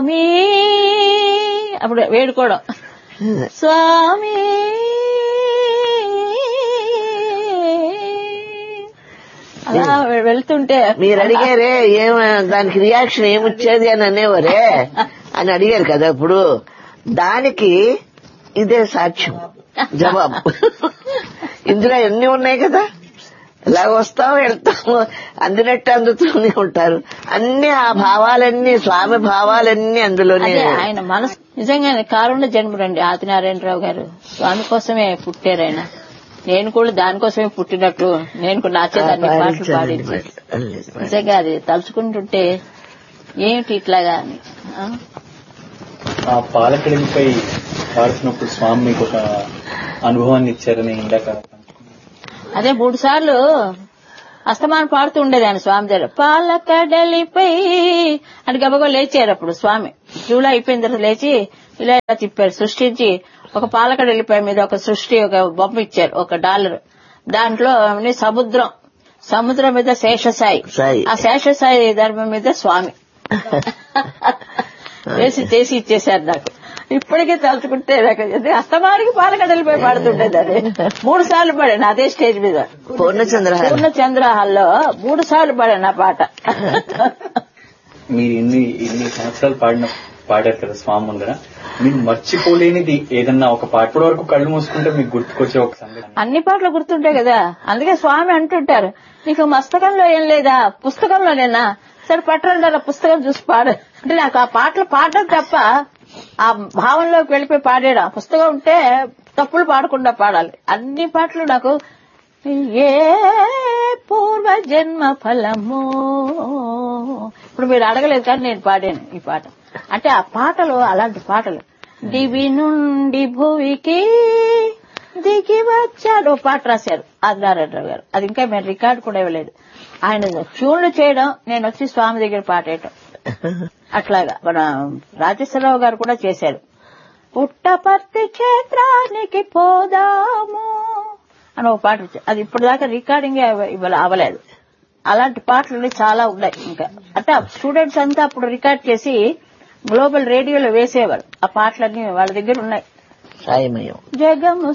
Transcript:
మీ అప్పుడు వేడుకోవడం స్వామి అలా వెళ్తుంటే మీరు అడిగారే ఏం దానికి రియాక్షన్ ఏమొచ్చేది అని అనేవారే అని అడిగారు కదా ఇప్పుడు దానికి ఇదే సాక్ష్యం జవాబు ఇందులో ఎన్ని ఉన్నాయి కదా ఇలా వస్తాం వెళ్తాము అందినట్టు అందుతూనే ఉంటారు అన్ని ఆ భావాలన్నీ స్వామి భావాలన్నీ అందులోనే అదే ఆయన మనసు నిజంగానే కారుండ జన్మరండి ఆదినారాయణరావు గారు స్వామి కోసమే పుట్టారు ఆయన నేను కూడా దానికోసమే పుట్టినట్లు నేను కూడా నా చేత అన్ని పాటలు పాడించి నిజంగా అది తలుచుకుంటుంటే ఏమిటి ఇట్లాగా అని ఆ? ఆ పాలకడిపై పాడుతున్నప్పుడు స్వామి మీకు ఒక అనుభవాన్ని ఇచ్చారని ఇందాక అదే మూడు సార్లు అస్తమానం పాడుతూ ఉండేది ఆయన స్వామి దగ్గర పాలకడలిపై అని గబగబా లేచారు అప్పుడు స్వామి జూలై అయిపోయిన తర్వాత లేచి ఇలా ఇలా తిప్పారు సృష్టించి ఒక పాలకడలిపై మీద ఒక సృష్టి ఒక బొమ్మ ఇచ్చారు ఒక డాలర్ దాంట్లో అన్ని సముద్రం సముద్రం మీద శేషసాయి సాయి. ఆ శేషసాయి ధర్మం మీద స్వామి వేసి చేసి ఇచ్చేశారు నాకు ఇప్పటికీ తలుచుకుంటే నాకు ఇది అస్తమానికి పాలకడలిపై పాడుతుండేది అది మూడు సార్లు పాడాను అదే స్టేజ్ మీద పూర్ణచంద్ర పూర్ణ చంద్ర హాల్లో మూడు సార్లు పాడాను ఆ పాట మీరు ఇన్ని ఇన్ని సంవత్సరాలు పాడిన పాడారు కదా స్వామి ముందర మీరు మర్చిపోలేనిది ఏదన్నా ఒక పాట ఇప్పటి వరకు కళ్ళు మూసుకుంటే మీకు గుర్తుకొచ్చే ఒక సంఘటన అన్ని పాటలు గుర్తుంటాయి కదా అందుకే స్వామి అంటుంటారు నీకు మస్తకంలో ఏం లేదా పుస్తకంలోనేనా సరే పట్టణ పుస్తకం చూసి పాడు అంటే నాకు ఆ పాటలు పాడడం తప్ప ఆ భావంలోకి వెళ్ళిపోయి పాడాడు ఆ పుస్తకం ఉంటే తప్పులు పాడకుండా పాడాలి అన్ని పాటలు నాకు ఏ పూర్వ జన్మ ఫలము ఇప్పుడు మీరు అడగలేదు కానీ నేను పాడాను ఈ పాట అంటే ఆ పాటలు అలాంటి పాటలు దివి నుండి భూమికి దిగి వచ్చాడు ఓ పాట రాశారు ఆదినారాయణరావు గారు అది ఇంకా మేము రికార్డు కూడా ఇవ్వలేదు ఆయన ట్యూన్లు చేయడం నేను వచ్చి స్వామి దగ్గర పాడేయటం అట్లాగా మన రాజేశ్వరరావు గారు కూడా చేశారు పుట్టపర్తి క్షేత్రానికి పోదాము అని ఒక పాట వచ్చి- అది ఇప్పుడు దాకా రికార్డింగ్ ఇవ్వాలి అవ్వలేదు అలాంటి పాటలు చాలా ఉన్నాయి ఇంకా అంటే స్టూడెంట్స్ అంతా అప్పుడు రికార్డ్ చేసి గ్లోబల్ రేడియోలో వేసేవారు ఆ పాటలన్నీ వాళ్ళ దగ్గర ఉన్నాయి సాయిమయం జగము